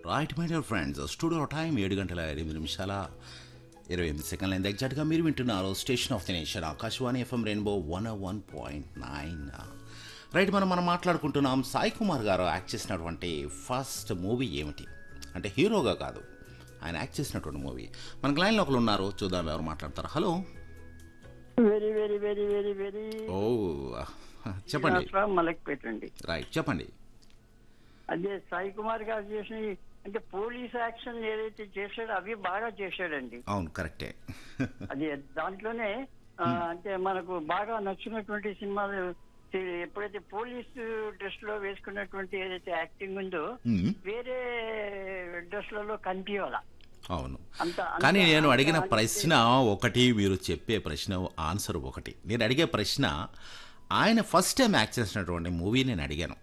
Right my dear friends studio time ఏడు గంటల ఎనిమిది నిమిషాల ఇరవై ఎనిమిది సెకండ్ల అయింది ఎగ్జాక్ట్గా మీరు వింటున్నారు station of the nation Akashvani FM rainbow one one point nine right మనం మనం మాట్లాడుకుంటున్నాం సాయి కుమార్ గారు యాక్ట్ చేసినటువంటి ఫస్ట్ మూవీ ఏమిటి అంటే హీరోగా కాదు ఆయన యాక్ట్ చేసినటువంటి మూవీ మనకు లైన్లో ఒకరు ఉన్నారు చూద్దాం ఎవరు మాట్లాడతారు hello very very very very very ఓ చెప్పండి మలక్పేట అండి రైట్ చెప్పండి అదే సాయి కుమార్ గారు చేసిన అంటే పోలీస్ యాక్షన్ ఏదైతే చేశాడో అవి బాగా చేశాడండి అవును కరెక్టే అది దాంట్లోనే ఆ, అంటే మనకు బాగా నచ్చినటువంటి సినిమాలు తి- ఎప్పుడైతే పోలీస్ డ్రెస్ లో వేసుకున్నటువంటి ఏదైతే యాక్టింగ్ ఉందో మ్మ్. వేరే డ్రెస్ లలో కనిపించాల అవును అంత అంత- కానీ నేను అంత అడిగిన అంటే- ప్రశ్న ఒకటి మీరు చెప్పే ప్రశ్న ఆన్సర్ ఒకటి నేను అడిగే ప్రశ్న ఆయన ఫస్ట్ టైం యాక్ట్ చేసినటువంటి మూవీ నేను అడిగాను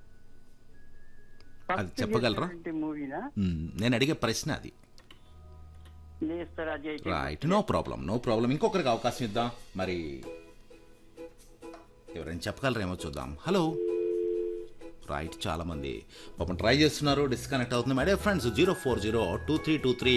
అది ఫస్ట్ చెప్పగలరా? చేసినటువంటి మూవీనా మ్మ్. నేను అడిగే ప్రశ్న అది లేస్తారా Ajay right no problem no problem ఇంకొకరికి అవకాశం ఇద్దాం మరి ఎవరైనా చెప్పగలరేమో చూద్దాం హలో రైట్ చాలా మంది పాపం ట్రై చేస్తున్నారు డిస్కనెక్ట్ అవుతుంది my dear friends zero four zero two three two three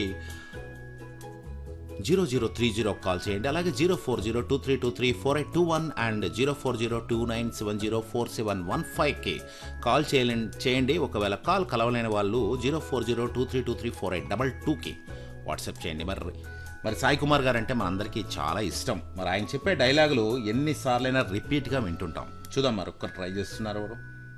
zero zero three zero call చేయండి అలాగే zero four zero two three two three four eight two one and zero four zero two nine seven zero four seven one ఫైవ్కి call చేయాలని చేయండి ఒకవేళ call కలవలేని వాళ్ళు zero four zero two three two three four eight double టూకి WhatsApp చేయండి మరి మరి సాయి కుమార్ గారు అంటే మనందరికీ చాలా ఇష్టం మరి ఆయన చెప్పే డైలాగులు ఎన్నిసార్లైనా రిపీట్గా వింటుంటాం చూద్దాం మరి ఒక్కరు ట్రై చేస్తున్నారు ఎవరు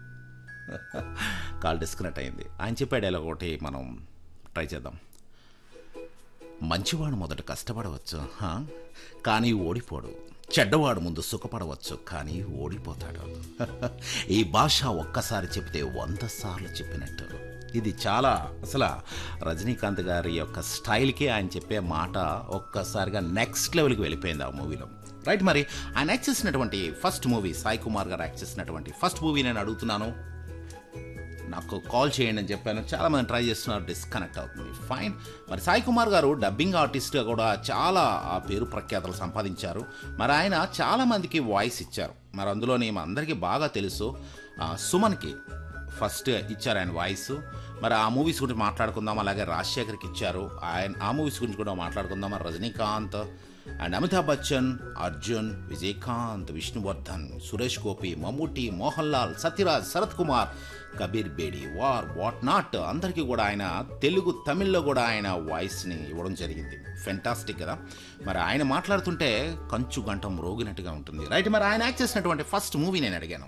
కాల్ డిస్కనెక్ట్ అయింది ఆయన చెప్పే డైలాగ్ ఒకటి మనం ట్రై చేద్దాం మంచివాడు మొదట కష్టపడవచ్చు హా? కానీ ఓడిపోడు చెడ్డవాడు ముందు సుఖపడవచ్చు కానీ ఓడిపోతాడు ఈ భాష ఒక్కసారి చెప్తే వంద సార్లు చెప్పినట్టు ఇది చాలా అసలు రజనీకాంత్ గారి యొక్క స్టైల్కి ఆయన చెప్పే మాట ఒక్కసారిగా నెక్స్ట్ లెవెల్కి వెళ్ళిపోయింది ఆ మూవీలో రైట్ మరి ఆయన యాక్ట్ చేసినటువంటి ఫస్ట్ మూవీ సాయి కుమార్ గారు యాక్ట్ చేసినటువంటి ఫస్ట్ మూవీ నేను అడుగుతున్నాను నాకు కాల్ చేయండి అని చెప్పాను చాలా మంది ట్రై చేస్తున్నారు డిస్కనెక్ట్ అవుతుంది ఫైన్ మరి సాయి కుమార్ గారు డబ్బింగ్ ఆర్టిస్ట్గా కూడా చాలా ఆ పేరు ప్రఖ్యాతలు సంపాదించారు మరి ఆయన చాలా మందికి వాయిస్ ఇచ్చారు మరి అందులోని మా అందరికీ బాగా తెలుసు ఆ, సుమన్కి ఫస్ట్ ఇచ్చారు ఆయన వాయిస్ మరి ఆ మూవీస్ గురించి మాట్లాడుకుందాం అలాగే రాజశేఖర్కి ఇచ్చారు ఆయన ఆ మూవీస్ గురించి కూడా మాట్లాడుకుందాం మరి రజనీకాంత్ అండ్ అమితాబ్ బచ్చన్ అర్జున్ విజయకాంత్ విష్ణువర్ధన్ సురేష్ గోపి మమ్ముట్టి మోహన్ లాల్ సత్యరాజ్ శరత్ కుమార్ కబీర్ బేడి వార్ వాట్ నాట్ అందరికీ కూడా ఆయన తెలుగు తమిళ్లో కూడా ఆయన వాయిస్ని ఇవ్వడం జరిగింది ఫెంటాస్టిక్ కదా మరి ఆయన మాట్లాడుతుంటే కంచు గంటం రోగినట్టుగా ఉంటుంది రైట్ మరి ఆయన యాక్ట్ చేసినటువంటి ఫస్ట్ మూవీ నేను అడిగాను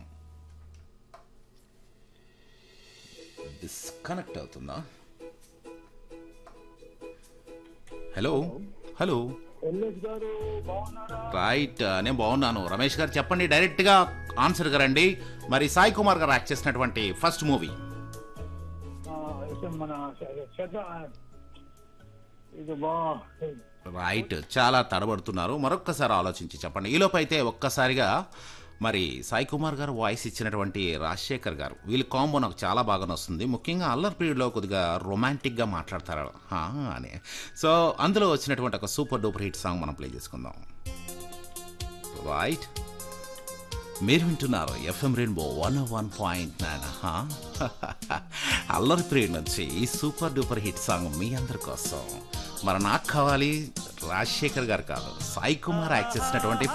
డిస్కనెక్ట్ అవుతుందా హలో హలో ఎల్ఎస్ గారు బాగున్నారా రైట్ నేను బాగున్నాను రమేష్ గారు చెప్పండి డైరెక్ట్గా ఆన్సర్ రండి మరి సాయి కుమార్ గారు యాక్ట్ చేసినటువంటి ఫస్ట్ మూవీ ఆ, అయితే మన శ్రద్ధ ఇది బా రైట్ చాలా తడబడుతున్నారు మరొక్కసారి ఆలోచించి చెప్పండి ఈలోపు అయితే ఒక్కసారిగా మరి సాయి కుమార్ గారు వాయిస్ ఇచ్చినటువంటి రాజశేఖర్ గారు వీళ్ళ కాంబో నాకు చాలా బాగా వస్తుంది ముఖ్యంగా అల్లర్ పీరియడ్లో కొద్దిగా రొమాంటిక్గా మాట్లాడతారు హా అని సో అందులో వచ్చినటువంటి ఒక సూపర్ డూపర్ హిట్ సాంగ్ మనం ప్లే చేసుకుందాం రైట్ మీరు వింటున్నారు FM rainbow one one point nine Allari పీరియడ్ నుంచి ఈ సూపర్ డూపర్ హిట్ సాంగ్ మీ అందరి కోసం మరి నాకు కావాలి రాజశేఖర్ గారు కాదు సాయి కుమార్ యాక్ట్ చేసినటువంటి